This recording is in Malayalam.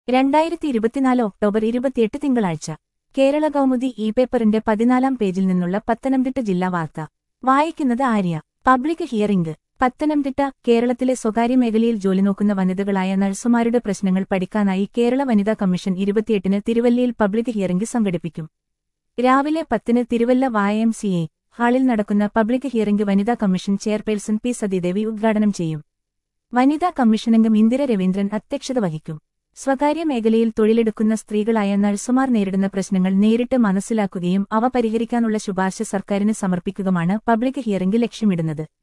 രണ്ടായിരത്തി ഇരുപത്തിനാല് ഒക്ടോബർ ഇരുപത്തിയെട്ട് തിങ്കളാഴ്ച കേരള കൗമുദി ഇ പേപ്പറിന്റെ പതിനാലാം പേജിൽ നിന്നുള്ള പത്തനംതിട്ട ജില്ലാ വാർത്ത വായിക്കുന്നത് ആര്യ പബ്ലിക് ഹിയറിംഗ് പത്തനംതിട്ട കേരളത്തിലെ സ്വകാര്യ മേഖലയിൽ ജോലി നോക്കുന്ന വനിതകളായ നഴ്സുമാരുടെ പ്രശ്നങ്ങൾ പഠിക്കാനായി കേരള വനിതാ കമ്മീഷൻ ഇരുപത്തിയെട്ടിന് തിരുവല്ലയിൽ പബ്ലിക് ഹിയറിംഗ് സംഘടിപ്പിക്കും രാവിലെ പത്തിന് തിരുവല്ല വായം സി എ ഹാളിൽ നടക്കുന്ന പബ്ലിക് ഹിയറിംഗ് വനിതാ കമ്മീഷൻ ചെയർപേഴ്സൺ പി സതീദേവി ഉദ്ഘാടനം ചെയ്യും വനിതാ കമ്മീഷനംഗം ഇന്ദിര രവീന്ദ്രൻ അധ്യക്ഷത വഹിക്കും സ്വകാര്യ മേഖലയിൽ തൊഴിലെടുക്കുന്ന സ്ത്രീകളായ നഴ്സുമാർ നേരിടുന്ന പ്രശ്നങ്ങൾ നേരിട്ട് മനസ്സിലാക്കുകയും അവ പരിഹരിക്കാനുള്ള ശുപാർശ സർക്കാരിന് സമർപ്പിക്കുകയുമാണ് പബ്ലിക് ഹിയറിംഗ് ലക്ഷ്യമിടുന്നത്